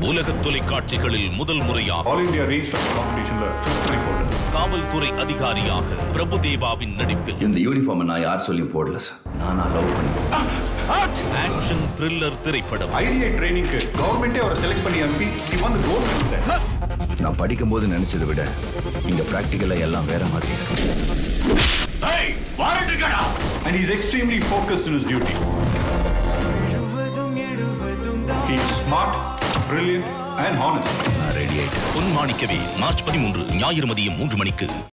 உலக தொலைக்காட்சிகளில் முதல் முறையாக ஆல் இந்தியா ரேஸ் காம்படிஷன்ல ஃபிஃப்த் ரேங்க் ஹோல்டர் காவல்துறை அதிகாரியாக பிரபுதேவாவின் நடிப்பில் இந்த யூனிஃபார்மை நான் யார் சொல்லியும் போடல சார் நானா லவ் பண்ணி ஆக்ஷன் த்ரில்லர் திரைப்படம் ஐடிஐ ட்ரைனிங்க்கு கவர்மெண்டே அவரை செலக்ட் பண்ணி அனுப்பி he won the gold medal. நான் படிக்கும்போது நினைச்சதை விட இங்க பிராக்டிக்கலா எல்லாம் வேற மாதிரி இருக்கு and he's extremely focused in his duty. He's smart, brilliant and honest. நான் ரெடி ஆயிட்டேன் பொன்மாணிக்கவே மார்ச் பதிமூன்று ஞாயிறு மதியம் மூன்று மணிக்கு